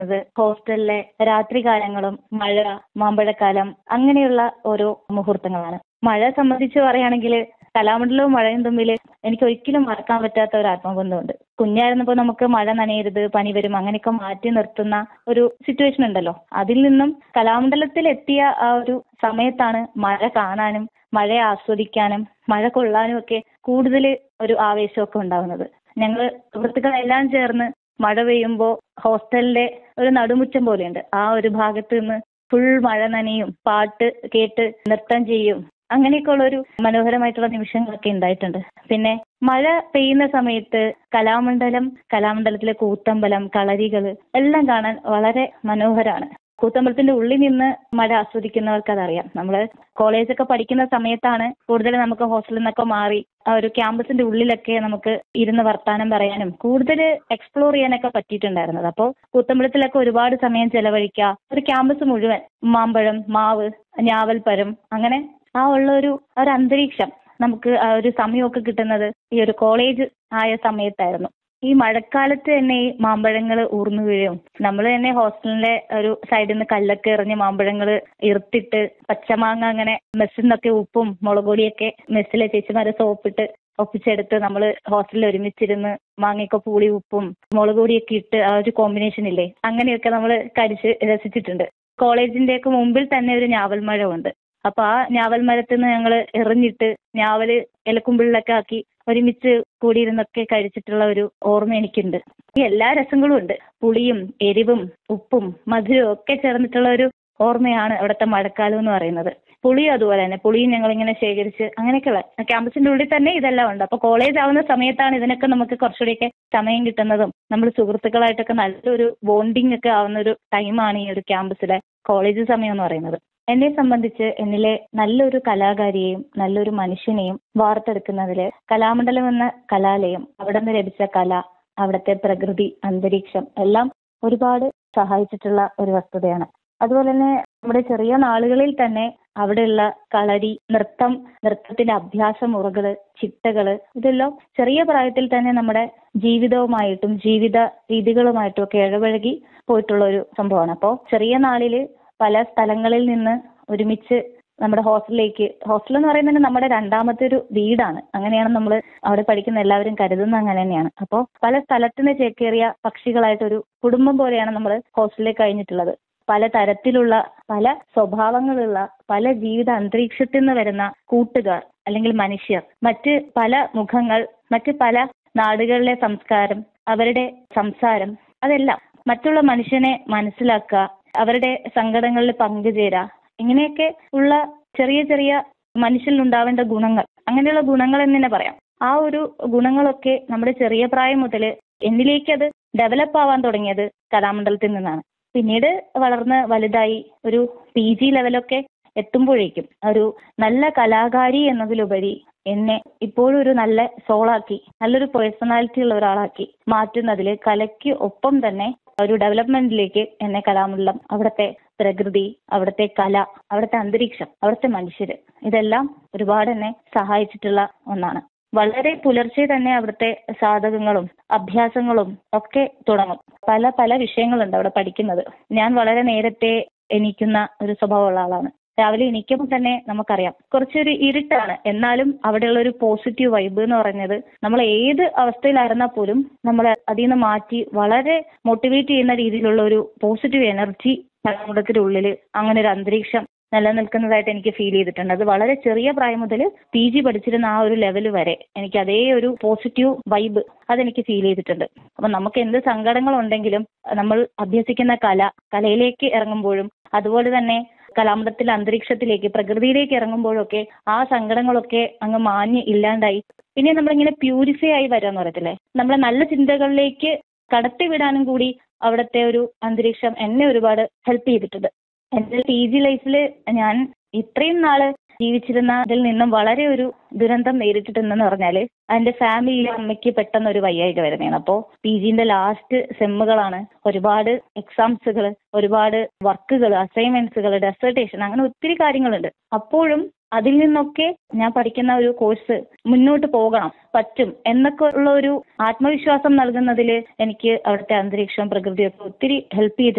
അത് ഹോസ്റ്റലിലെ രാത്രികാലങ്ങളും മഴ മാമ്പഴക്കാലം അങ്ങനെയുള്ള ഓരോ മുഹൂർത്തങ്ങളാണ് മഴ സംബന്ധിച്ച് പറയുകയാണെങ്കിൽ കലാമണ്ഡലവും മഴയും തമ്മിൽ എനിക്ക് ഒരിക്കലും മറക്കാൻ പറ്റാത്ത ഒരു ആത്മബന്ധമുണ്ട് കുഞ്ഞായിരുന്നപ്പോൾ നമുക്ക് മഴ നനയരുത് പനി വരും അങ്ങനെയൊക്കെ മാറ്റി നിർത്തുന്ന ഒരു സിറ്റുവേഷൻ ഉണ്ടല്ലോ അതിൽ നിന്നും കലാമണ്ഡലത്തിൽ എത്തിയ ആ ഒരു സമയത്താണ് മഴ കാണാനും മഴയെ ആസ്വദിക്കാനും മഴ കൊള്ളാനും ഒക്കെ കൂടുതൽ ഒരു ആവേശമൊക്കെ ഉണ്ടാകുന്നത് ഞങ്ങൾ സുഹൃത്തുക്കളെല്ലാം ചേർന്ന് മഴ പെയ്യുമ്പോൾ ഹോസ്റ്റലിലെ ഒരു നടുമുറ്റം പോലെയുണ്ട് ആ ഒരു ഭാഗത്ത് നിന്ന് ഫുൾ മഴ നനയും പാട്ട് കേട്ട് നൃത്തം ചെയ്യും അങ്ങനെയൊക്കെയുള്ള ഒരു മനോഹരമായിട്ടുള്ള നിമിഷങ്ങളൊക്കെ ഉണ്ടായിട്ടുണ്ട് പിന്നെ മഴ പെയ്യുന്ന സമയത്ത് കലാമണ്ഡലം കലാമണ്ഡലത്തിലെ കൂത്തമ്പലം കളരികൾ എല്ലാം കാണാൻ വളരെ മനോഹരമാണ് കൂത്തമ്പലത്തിന്റെ ഉള്ളിൽ നിന്ന് മഴ ആസ്വദിക്കുന്നവർക്ക് അതറിയാം നമ്മൾ കോളേജൊക്കെ പഠിക്കുന്ന സമയത്താണ് കൂടുതൽ നമുക്ക് ഹോസ്റ്റലിൽ നിന്നൊക്കെ മാറി ആ ഒരു ക്യാമ്പസിന്റെ ഉള്ളിലൊക്കെ നമുക്ക് ഇരുന്ന് വർത്താനം പറയാനും കൂടുതൽ എക്സ്പ്ലോർ ചെയ്യാനൊക്കെ പറ്റിയിട്ടുണ്ടായിരുന്നത് അപ്പോൾ കൂത്തമ്പലത്തിലൊക്കെ ഒരുപാട് സമയം ചെലവഴിക്കുക ഒരു ക്യാമ്പസ് മുഴുവൻ മാമ്പഴം മാവ് ഞാവൽപ്പരം അങ്ങനെ ആ ഉള്ള ഒരു ഒരു അന്തരീക്ഷം നമുക്ക് ആ ഒരു സമയമൊക്കെ കിട്ടുന്നത് ഈ ഒരു കോളേജ് ആയ സമയത്തായിരുന്നു ഈ മഴക്കാലത്ത് തന്നെ ഈ മാമ്പഴങ്ങൾ ഊർന്നു വീഴും നമ്മൾ തന്നെ ഹോസ്റ്റലിന്റെ ഒരു സൈഡിൽ നിന്ന് കല്ലൊക്കെ എറിഞ്ഞ് മാമ്പഴങ്ങൾ ഇറുത്തിട്ട് പച്ചമാങ്ങ അങ്ങനെ മെസ്സിൽ നിന്നൊക്കെ ഉപ്പും മുളക് പൊടിയൊക്കെ മെസ്സിലെ ചേച്ചിമാരെ സോപ്പിട്ട് ഒപ്പിച്ചെടുത്ത് നമ്മൾ ഹോസ്റ്റലിൽ ഒരുമിച്ചിരുന്ന് മാങ്ങയൊക്കെ പൂളി ഉപ്പും മുളക് പൊടിയൊക്കെ ഇട്ട് ആ ഒരു കോമ്പിനേഷൻ ഇല്ലേ അങ്ങനെയൊക്കെ നമ്മൾ കടിച്ച് രസിച്ചിട്ടുണ്ട് കോളേജിന്റെ ഒക്കെ മുമ്പിൽ തന്നെ ഒരു ഞാവൽ മഴ ഉണ്ട് അപ്പൊ ആ ഞാവൽ മരത്തിൽ നിന്ന് ഞങ്ങൾ എറിഞ്ഞിട്ട് ഞാവല് ഇലക്കുമ്പിളിലൊക്കെ ആക്കി ഒരുമിച്ച് കൂടിയിരുന്നൊക്കെ കഴിച്ചിട്ടുള്ള ഒരു ഓർമ്മ എനിക്കുണ്ട് ഈ എല്ലാ രസങ്ങളും ഉണ്ട് പുളിയും എരിവും ഉപ്പും മധുരവും ഒക്കെ ചേർന്നിട്ടുള്ള ഒരു ഓർമ്മയാണ് അവിടുത്തെ മഴക്കാലം എന്ന് പറയുന്നത് പുളിയും അതുപോലെ തന്നെ പുളിയും ഞങ്ങൾ ഇങ്ങനെ ശേഖരിച്ച് അങ്ങനെയൊക്കെയുള്ള ക്യാമ്പസിന്റെ ഉള്ളിൽ തന്നെ ഇതെല്ലാം ഉണ്ട് അപ്പൊ കോളേജ് ആവുന്ന സമയത്താണ് ഇതിനൊക്കെ നമുക്ക് കുറച്ചുകൂടിയൊക്കെ സമയം കിട്ടുന്നതും നമ്മൾ സുഹൃത്തുക്കളായിട്ടൊക്കെ നല്ലൊരു ബോണ്ടിങ് ഒക്കെ ആവുന്ന ഒരു ടൈമാണ് ഈ ഒരു ക്യാമ്പസിലെ കോളേജ് സമയം എന്ന് പറയുന്നത് എന്നെ സംബന്ധിച്ച് എന്നിലെ നല്ലൊരു കലാകാരിയെയും നല്ലൊരു മനുഷ്യനെയും വാർത്തെടുക്കുന്നതിൽ കലാമണ്ഡലം എന്ന കലാലയം അവിടെ നിന്ന് ലഭിച്ച കല അവിടുത്തെ പ്രകൃതി അന്തരീക്ഷം എല്ലാം ഒരുപാട് സഹായിച്ചിട്ടുള്ള ഒരു വസ്തുതയാണ് അതുപോലെ തന്നെ നമ്മുടെ ചെറിയ നാളുകളിൽ തന്നെ അവിടെയുള്ള കളരി നൃത്തം നൃത്തത്തിന്റെ അഭ്യാസ മുറകള് ചിട്ടകള് ഇതെല്ലാം ചെറിയ പ്രായത്തിൽ തന്നെ നമ്മുടെ ജീവിതവുമായിട്ടും ജീവിത രീതികളുമായിട്ടും ഒക്കെ ഇടപഴകി പോയിട്ടുള്ള ഒരു സംഭവമാണ് അപ്പോൾ ചെറിയ നാളില് പല സ്ഥലങ്ങളിൽ നിന്ന് ഒരുമിച്ച് നമ്മുടെ ഹോസ്റ്റലിലേക്ക് ഹോസ്റ്റൽ എന്ന് പറയുന്നത് നമ്മുടെ രണ്ടാമത്തെ ഒരു വീടാണ് അങ്ങനെയാണ് നമ്മൾ അവിടെ പഠിക്കുന്ന എല്ലാവരും കരുതുന്നത് അങ്ങനെ തന്നെയാണ് അപ്പോൾ പല സ്ഥലത്തുനിന്ന് ചേക്കേറിയ പക്ഷികളായിട്ട് ഒരു കുടുംബം പോലെയാണ് നമ്മൾ ഹോസ്റ്റലിൽ കഴിഞ്ഞിട്ടുള്ളത് പല തരത്തിലുള്ള പല സ്വഭാവങ്ങളുള്ള പല ജീവിത അന്തരീക്ഷത്തിൽ നിന്ന് വരുന്ന കൂട്ടുകാർ അല്ലെങ്കിൽ മനുഷ്യർ മറ്റ് പല മുഖങ്ങൾ മറ്റ് പല നാടുകളിലെ സംസ്കാരം അവരുടെ സംസാരം അതെല്ലാം മറ്റുള്ള മനുഷ്യനെ മനസ്സിലാക്കുക അവരുടെ സങ്കടങ്ങളിൽ പങ്കുചേരുക ഇങ്ങനെയൊക്കെ ഉള്ള ചെറിയ ചെറിയ മനുഷ്യനിൽ ഉണ്ടാവേണ്ട ഗുണങ്ങൾ അങ്ങനെയുള്ള ഗുണങ്ങൾ എന്ന് തന്നെ പറയാം ആ ഒരു ഗുണങ്ങളൊക്കെ നമ്മുടെ ചെറിയ പ്രായം മുതൽ എന്നിലേക്ക് അത് ഡെവലപ്പ് ആവാൻ തുടങ്ങിയത് കലാമണ്ഡലത്തിൽ നിന്നാണ് പിന്നീട് വളർന്ന് വലുതായി ഒരു പി ജി ലെവലൊക്കെ എത്തുമ്പോഴേക്കും ഒരു നല്ല കലാകാരി എന്നതിലുപരി എന്നെ ഇപ്പോഴും ഒരു നല്ല സോളാക്കി നല്ലൊരു പേഴ്സണാലിറ്റി ഉള്ള ഒരാളാക്കി മാറ്റുന്നതിൽ കലയ്ക്ക് ഒപ്പം തന്നെ ഒരു ഡെവലപ്മെന്റിലേക്ക് എന്നെ കലാമണ്ഡലം അവിടുത്തെ പ്രകൃതി അവിടുത്തെ കല അവിടുത്തെ അന്തരീക്ഷം അവിടുത്തെ മനുഷ്യര് ഇതെല്ലാം ഒരുപാട് എന്നെ സഹായിച്ചിട്ടുള്ള ഒന്നാണ് വളരെ പുലർച്ചെ തന്നെ അവിടുത്തെ സാധകങ്ങളും അഭ്യാസങ്ങളും ഒക്കെ തുടങ്ങും പല പല വിഷയങ്ങളുണ്ട് അവിടെ പഠിക്കുന്നത് ഞാൻ വളരെ നേരത്തെ എണീക്കുന്ന ഒരു സ്വഭാവമുള്ള ആളാണ് രാവിലെ എണീക്കുമ്പോൾ തന്നെ നമുക്കറിയാം കുറച്ചൊരു ഇരുട്ടാണ് എന്നാലും അവിടെയുള്ള ഒരു പോസിറ്റീവ് വൈബ് എന്ന് പറയുന്നത് നമ്മൾ ഏത് അവസ്ഥയിലായിരുന്നാൽ പോലും നമ്മൾ അതിൽ നിന്ന് മാറ്റി വളരെ മോട്ടിവേറ്റ് ചെയ്യുന്ന രീതിയിലുള്ള ഒരു പോസിറ്റീവ് എനർജി കലാമുടത്തിന്റെ ഉള്ളിൽ അങ്ങനെ ഒരു അന്തരീക്ഷം നിലനിൽക്കുന്നതായിട്ട് എനിക്ക് ഫീൽ ചെയ്തിട്ടുണ്ട് അത് വളരെ ചെറിയ പ്രായം മുതൽ പി ജി പഠിച്ചിരുന്ന ആ ഒരു ലെവൽ വരെ എനിക്ക് അതേ ഒരു പോസിറ്റീവ് വൈബ് അതെനിക്ക് ഫീൽ ചെയ്തിട്ടുണ്ട് അപ്പൊ നമുക്ക് എന്ത് സങ്കടങ്ങളുണ്ടെങ്കിലും നമ്മൾ അഭ്യസിക്കുന്ന കല കലയിലേക്ക് ഇറങ്ങുമ്പോഴും അതുപോലെ തന്നെ കലാമണ്ഡലത്തിലെ അന്തരീക്ഷത്തിലേക്ക് പ്രകൃതിയിലേക്ക് ഇറങ്ങുമ്പോഴൊക്കെ ആ സങ്കടങ്ങളൊക്കെ അങ്ങ് മാഞ്ഞ് ഇല്ലാണ്ടായി പിന്നെ നമ്മളിങ്ങനെ പ്യൂരിഫൈ ആയി വരാന്ന് പറയത്തില്ലേ നമ്മളെ നല്ല ചിന്തകളിലേക്ക് കടത്തിവിടാനും കൂടി അവിടുത്തെ ഒരു അന്തരീക്ഷം എന്നെ ഒരുപാട് ഹെൽപ്പ് ചെയ്തിട്ടുണ്ട് എൻ്റെ പി ജി ലൈഫിൽ ഞാൻ ഇത്രയും നാള് ജീവിച്ചിരുന്നതിൽ നിന്നും വളരെ ഒരു ദുരന്തം നേരിട്ടിട്ടുണ്ടെന്ന് പറഞ്ഞാൽ എൻ്റെ ഫാമിലിയിലെ അമ്മയ്ക്ക് പെട്ടെന്ന് ഒരു വയ്യായിക വരുന്നതാണ് അപ്പോൾ പി ജിന്റെ ലാസ്റ്റ് സെമ്മുകളാണ് ഒരുപാട് എക്സാംസുകൾ ഒരുപാട് വർക്കുകൾ അസൈൻമെന്റ്സുകൾ ഡെസർട്ടേഷൻ അങ്ങനെ ഒത്തിരി കാര്യങ്ങളുണ്ട് അപ്പോഴും അതിൽ നിന്നൊക്കെ ഞാൻ പഠിക്കുന്ന ഒരു കോഴ്സ് മുന്നോട്ട് പോകണം പറ്റും എന്നൊക്കെ ഉള്ള ഒരു ആത്മവിശ്വാസം നൽകുന്നതിൽ എനിക്ക് അവിടുത്തെ അന്തരീക്ഷവും പ്രകൃതിയും ഒക്കെ ഒത്തിരി ഹെൽപ്പ് ചെയ്തിട്ടുണ്ട്